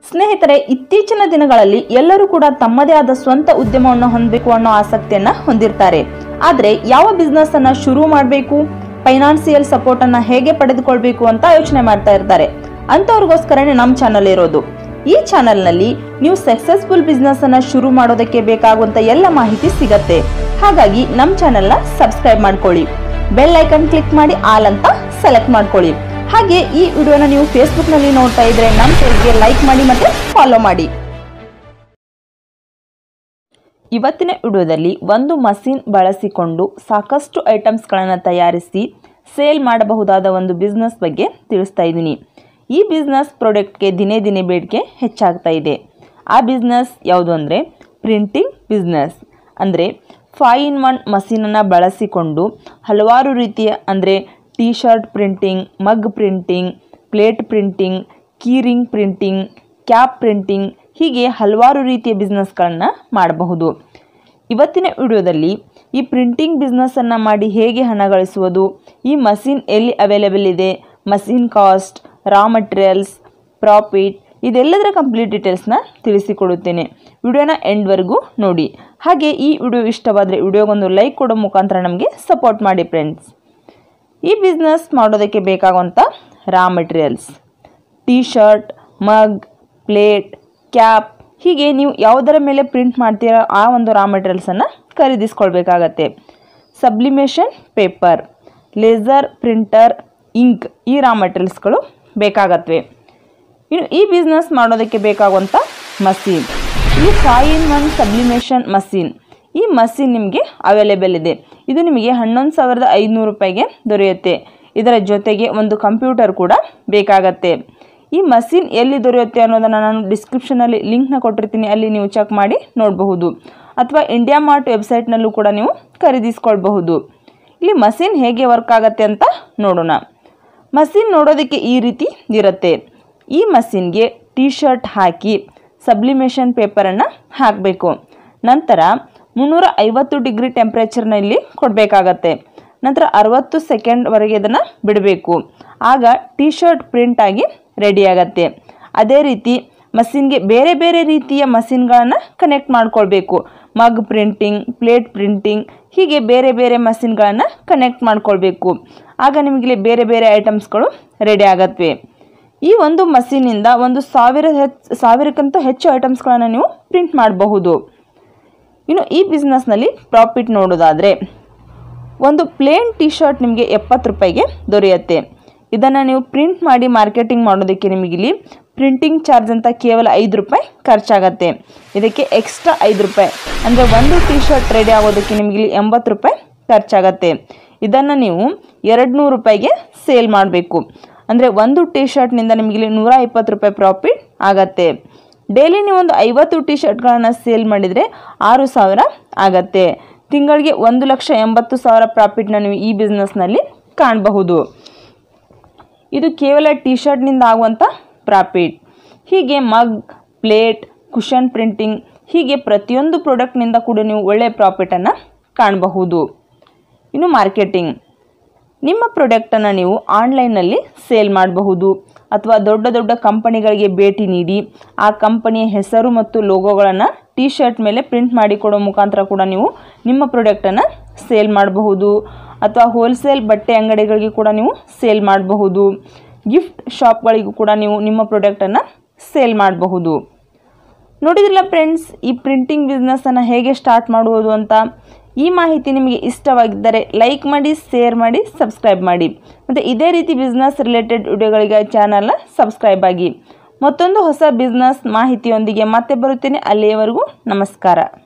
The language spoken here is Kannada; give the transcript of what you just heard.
ಸ್ನೇಹಿತರೆ ಇತ್ತೀಚಿನ ದಿನಗಳಲ್ಲಿ ಎಲ್ಲರೂ ಕೂಡ ತಮ್ಮದೇ ಆದ ಸ್ವಂತ ಉದ್ಯಮವನ್ನು ಹೊಂದಬೇಕು ಅನ್ನೋ ಆಸಕ್ತಿಯನ್ನ ಹೊಂದಿರ್ತಾರೆ ಆದ್ರೆ ಯಾವ ಬಿಸ್ನೆಸ್ ಅನ್ನ ಶುರು ಮಾಡಬೇಕು ಫೈನಾನ್ಸಿಯಲ್ ಸಪೋರ್ಟ್ ಅನ್ನ ಹೇಗೆ ಪಡೆದುಕೊಳ್ಬೇಕು ಅಂತ ಯೋಚನೆ ಮಾಡ್ತಾ ಇರ್ತಾರೆ ಅಂತವ್ರಿಗೋಸ್ಕರನೇ ನಮ್ಮ ಚಾನಲ್ ಇರೋದು ಈ ಚಾನೆಲ್ ನಲ್ಲಿ ನೀವು ಸಕ್ಸಸ್ಫುಲ್ ಬಿಸ್ನೆಸ್ ಅನ್ನ ಶುರು ಮಾಡೋದಕ್ಕೆ ಬೇಕಾಗುವಂತ ಎಲ್ಲ ಮಾಹಿತಿ ಸಿಗತ್ತೆ ಹಾಗಾಗಿ ನಮ್ಮ ಚಾನೆಲ್ ನ ಸಬ್ಸ್ಕ್ರೈಬ್ ಮಾಡ್ಕೊಳ್ಳಿ ಬೆಲ್ ಐಕನ್ ಕ್ಲಿಕ್ ಮಾಡಿ ಆಲ್ ಅಂತ ಸೆಲೆಕ್ಟ್ ಮಾಡ್ಕೊಳ್ಳಿ ಹಾಗೆ ಈ ವಿಡಿಯೋನ ನೀವು ಫೇಸ್ಬುಕ್ ನಲ್ಲಿ ನೋಡ್ತಾ ಇದ್ರೆ ನಮ್ಮ ಪೇಜ್ಗೆ ಲೈಕ್ ಮಾಡಿ ಮತ್ತೆ ಫಾಲೋ ಮಾಡಿ ಇವತ್ತಿನ ವಿಡಿಯೋದಲ್ಲಿ ಒಂದು ಮಷೀನ್ ಬಳಸಿಕೊಂಡು ಸಾಕಷ್ಟು ಐಟಮ್ಸ್ಗಳನ್ನು ತಯಾರಿಸಿ ಸೇಲ್ ಮಾಡಬಹುದಾದ ಒಂದು ಬಿಸ್ನೆಸ್ ಬಗ್ಗೆ ತಿಳಿಸ್ತಾ ಇದ್ದೀನಿ ಈ ಬಿಸ್ನೆಸ್ ಪ್ರಾಡಕ್ಟ್ಗೆ ದಿನೇ ದಿನೇ ಬೇಡಿಕೆ ಹೆಚ್ಚಾಗ್ತಾ ಇದೆ ಆ ಬಿಸ್ನೆಸ್ ಯಾವುದು ಅಂದರೆ ಪ್ರಿಂಟಿಂಗ್ ಬಿಸ್ನೆಸ್ ಅಂದರೆ ಫೈ ಇನ್ ಒನ್ ಮಷೀನನ್ನು ಬಳಸಿಕೊಂಡು ಹಲವಾರು ರೀತಿಯ ಅಂದರೆ T shirt printing mug printing plate printing keyring printing cap printing ಹೀಗೆ ಹಲವಾರು ರೀತಿಯ ಬಿಸ್ನೆಸ್ಗಳನ್ನು ಮಾಡಬಹುದು ಇವತ್ತಿನ ವಿಡಿಯೋದಲ್ಲಿ ಈ ಪ್ರಿಂಟಿಂಗ್ ಬಿಸ್ನೆಸ್ಸನ್ನು ಮಾಡಿ ಹೇಗೆ ಹಣ ಗಳಿಸುವುದು ಈ ಮಷೀನ್ ಎಲ್ಲಿ ಅವೈಲೇಬಲ್ ಇದೆ machine cost raw materials profit ಇದೆಲ್ಲದರ ಕಂಪ್ಲೀಟ್ ಡೀಟೇಲ್ಸ್ನ ತಿಳಿಸಿಕೊಡುತ್ತೇನೆ ವಿಡಿಯೋನ ಎಂಡ್ವರೆಗೂ ನೋಡಿ ಹಾಗೆ ಈ ವಿಡಿಯೋ ಇಷ್ಟವಾದರೆ ವಿಡಿಯೋಗೊಂದು ಲೈಕ್ ಕೊಡೋ ಮುಖಾಂತರ ನಮಗೆ ಸಪೋರ್ಟ್ ಮಾಡಿ ಫ್ರೆಂಡ್ಸ್ ಈ ಬಿಸ್ನೆಸ್ ಮಾಡೋದಕ್ಕೆ ಬೇಕಾಗುವಂಥ raw materials T shirt mug plate cap ಹೀಗೆ ನೀವು ಯಾವುದರ ಮೇಲೆ ಪ್ರಿಂಟ್ ಮಾಡ್ತೀರೋ ಆ ಒಂದು ರಾ ಮಟೀರಿಯಲ್ಸನ್ನು ಖರೀದಿಸ್ಕೊಳ್ಬೇಕಾಗತ್ತೆ sublimation paper laser printer ink ಈ ರಾ ಮಟೀರಿಯಲ್ಸ್ಗಳು ಬೇಕಾಗತ್ವೆ ಇನ್ನು ಈ ಬಿಸ್ನೆಸ್ ಮಾಡೋದಕ್ಕೆ ಬೇಕಾಗುವಂಥ ಮಷೀನ್ ಈ five in one sublimation machine ಈ ಮಷೀನ್ ನಿಮಗೆ ಅವೈಲೇಬಲ್ ಇದೆ ಇದು ನಿಮಗೆ ಹನ್ನೊಂದು ಸಾವಿರದ ಐದುನೂರು ರೂಪಾಯಿಗೆ ದೊರೆಯುತ್ತೆ ಇದರ ಜೊತೆಗೆ ಒಂದು ಕಂಪ್ಯೂಟರ್ ಕೂಡ ಬೇಕಾಗತ್ತೆ ಈ ಮಷೀನ್ ಎಲ್ಲಿ ದೊರೆಯುತ್ತೆ ಅನ್ನೋದನ್ನು ನಾನು ಡಿಸ್ಕ್ರಿಪ್ಷನಲ್ಲಿ ಲಿಂಕ್ನ ಕೊಟ್ಟಿರ್ತೀನಿ ಅಲ್ಲಿ ನೀವು ಚೆಕ್ ಮಾಡಿ ನೋಡಬಹುದು ಅಥವಾ ಇಂಡಿಯಾ ಮಾರ್ಟ್ ವೆಬ್ಸೈಟ್ನಲ್ಲೂ ಕೂಡ ನೀವು ಖರೀದಿಸ್ಕೊಳ್ಬಹುದು ಇಲ್ಲಿ ಮಷೀನ್ ಹೇಗೆ ವರ್ಕ್ ಆಗುತ್ತೆ ಅಂತ ನೋಡೋಣ ಮಷೀನ್ ನೋಡೋದಕ್ಕೆ ಈ ರೀತಿ ಇರುತ್ತೆ ಈ ಮಷೀನ್ಗೆ ಟಿ ಶರ್ಟ್ ಹಾಕಿ ಸಬ್ಲಿಮೇಷನ್ ಪೇಪರನ್ನು ಹಾಕಬೇಕು ನಂತರ ಮುನ್ನೂರ ಐವತ್ತು ಡಿಗ್ರಿ ಟೆಂಪ್ರೇಚರ್ನಲ್ಲಿ ಕೊಡಬೇಕಾಗತ್ತೆ ನಂತರ ಅರವತ್ತು ಸೆಕೆಂಡ್ವರೆಗೆ ಇದನ್ನು ಬಿಡಬೇಕು ಆಗ ಟಿ ಶರ್ಟ್ ಪ್ರಿಂಟ್ ಆಗಿ ರೆಡಿ ಆಗತ್ತೆ ಅದೇ ರೀತಿ ಮಷೀನ್ಗೆ ಬೇರೆ ಬೇರೆ ರೀತಿಯ ಮಷೀನ್ಗಳನ್ನು ಕನೆಕ್ಟ್ ಮಾಡ್ಕೊಳ್ಬೇಕು ಮಗ್ ಪ್ರಿಂಟಿಂಗ್ ಪ್ಲೇಟ್ ಪ್ರಿಂಟಿಂಗ್ ಹೀಗೆ ಬೇರೆ ಬೇರೆ ಮಷೀನ್ಗಳನ್ನು ಕನೆಕ್ಟ್ ಮಾಡ್ಕೊಳ್ಬೇಕು ಆಗ ನಿಮಗೆ ಬೇರೆ ಬೇರೆ ಐಟಮ್ಸ್ಗಳು ರೆಡಿ ಆಗತ್ವೆ ಈ ಒಂದು ಮಷೀನಿಂದ ಒಂದು ಸಾವಿರ ಹೆಚ್ಚು ಸಾವಿರಕ್ಕಿಂತ ಹೆಚ್ಚು ಐಟಮ್ಸ್ಗಳನ್ನು ನೀವು ಪ್ರಿಂಟ್ ಮಾಡಬಹುದು ಇನ್ನು ಈ ಬಿಸ್ನೆಸ್ನಲ್ಲಿ ಪ್ರಾಫಿಟ್ ನೋಡೋದಾದರೆ ಒಂದು ಪ್ಲೇನ್ ಟಿ ಶರ್ಟ್ ನಿಮಗೆ ಎಪ್ಪತ್ತು ರೂಪಾಯಿಗೆ ದೊರೆಯುತ್ತೆ ಇದನ್ನು ನೀವು ಪ್ರಿಂಟ್ ಮಾಡಿ ಮಾರ್ಕೆಟಿಂಗ್ ಮಾಡೋದಕ್ಕೆ ನಿಮಗಿಲ್ಲಿ ಪ್ರಿಂಟಿಂಗ್ ಚಾರ್ಜ್ ಅಂತ ಕೇವಲ ಐದು ರೂಪಾಯಿ ಖರ್ಚಾಗತ್ತೆ ಇದಕ್ಕೆ ಎಕ್ಸ್ಟ್ರಾ ಐದು ರೂಪಾಯಿ ಅಂದರೆ ಒಂದು ಟಿ ಶರ್ಟ್ ರೆಡಿ ಆಗೋದಕ್ಕೆ ನಿಮಗಿಲ್ಲಿ ಎಂಬತ್ತು ರೂಪಾಯಿ ಖರ್ಚಾಗತ್ತೆ ಇದನ್ನು ನೀವು ಎರಡು ನೂರು ರೂಪಾಯಿಗೆ ಸೇಲ್ ಮಾಡಬೇಕು ಅಂದರೆ ಒಂದು ಟಿ ಶರ್ಟ್ನಿಂದ ನಿಮಗಿಲ್ಲಿ ನೂರ ಇಪ್ಪತ್ತು ರೂಪಾಯಿ ಪ್ರಾಫಿಟ್ ಆಗತ್ತೆ ಡೈಲಿ ನೀವು ಒಂದು ಐವತ್ತು ಟಿ ಶರ್ಟ್ಗಳನ್ನು ಸೇಲ್ ಮಾಡಿದರೆ ಆರು ಸಾವಿರ ಆಗತ್ತೆ ತಿಂಗಳಿಗೆ ಒಂದು ಲಕ್ಷ ಎಂಬತ್ತು ಸಾವಿರ ಪ್ರಾಫಿಟ್ನ ನೀವು ಈ ಬಿಸ್ನೆಸ್ನಲ್ಲಿ ಕಾಣಬಹುದು ಇದು ಕೇವಲ ಟಿ ಶರ್ಟ್ನಿಂದ ಆಗುವಂಥ ಪ್ರಾಫಿಟ್ ಹೀಗೆ ಮಗ್ ಪ್ಲೇಟ್ ಕುಷನ್ ಪ್ರಿಂಟಿಂಗ್ ಹೀಗೆ ಪ್ರತಿಯೊಂದು ಪ್ರಾಡಕ್ಟ್ನಿಂದ ಕೂಡ ನೀವು ಒಳ್ಳೆಯ ಪ್ರಾಫಿಟನ್ನು ಕಾಣಬಹುದು ಇನ್ನು ಮಾರ್ಕೆಟಿಂಗ್ ನಿಮ್ಮ ಪ್ರಾಡಕ್ಟನ್ನು ನೀವು ಆನ್ಲೈನಲ್ಲಿ ಸೇಲ್ ಮಾಡಬಹುದು ಅಥವಾ ದೊಡ್ಡ ದೊಡ್ಡ ಕಂಪನಿಗಳಿಗೆ ಭೇಟಿ ನೀಡಿ ಆ ಕಂಪನಿಯ ಹೆಸರು ಮತ್ತು ಲೋಗೋಗಳನ್ನು ಟಿ ಶರ್ಟ್ ಮೇಲೆ ಪ್ರಿಂಟ್ ಮಾಡಿಕೊಡೋ ಮುಖಾಂತರ ಕೂಡ ನೀವು ನಿಮ್ಮ ಪ್ರಾಡಕ್ಟನ್ನು ಸೇಲ್ ಮಾಡಬಹುದು ಅಥವಾ ಹೋಲ್ಸೇಲ್ ಬಟ್ಟೆ ಅಂಗಡಿಗಳಿಗೆ ಕೂಡ ನೀವು ಸೇಲ್ ಮಾಡಬಹುದು ಗಿಫ್ಟ್ ಶಾಪ್ಗಳಿಗೂ ಕೂಡ ನೀವು ನಿಮ್ಮ ಪ್ರಾಡಕ್ಟನ್ನು ಸೇಲ್ ಮಾಡಬಹುದು ನೋಡಿದ್ರಲ್ಲ ಫ್ರೆಂಡ್ಸ್ ಈ ಪ್ರಿಂಟಿಂಗ್ ಬಿಸ್ನೆಸ್ಸನ್ನು ಹೇಗೆ ಸ್ಟಾರ್ಟ್ ಮಾಡುವುದು ಅಂತ ಈ ಮಾಹಿತಿ ನಿಮಗೆ ಇಷ್ಟವಾಗಿದ್ದರೆ ಲೈಕ್ ಮಾಡಿ ಶೇರ್ ಮಾಡಿ ಸಬ್ಸ್ಕ್ರೈಬ್ ಮಾಡಿ ಮತ್ತು ಇದೇ ರೀತಿ ಬಿಸ್ನೆಸ್ ರಿಲೇಟೆಡ್ ವಿಡಿಯೋಗಳಿಗೆ ಚಾನಲ್ನ ಸಬ್ಸ್ಕ್ರೈಬ್ ಆಗಿ ಮತ್ತೊಂದು ಹೊಸ ಬಿಸ್ನೆಸ್ ಮಾಹಿತಿಯೊಂದಿಗೆ ಮತ್ತೆ ಬರುತ್ತೇನೆ ಅಲ್ಲಿಯವರೆಗೂ ನಮಸ್ಕಾರ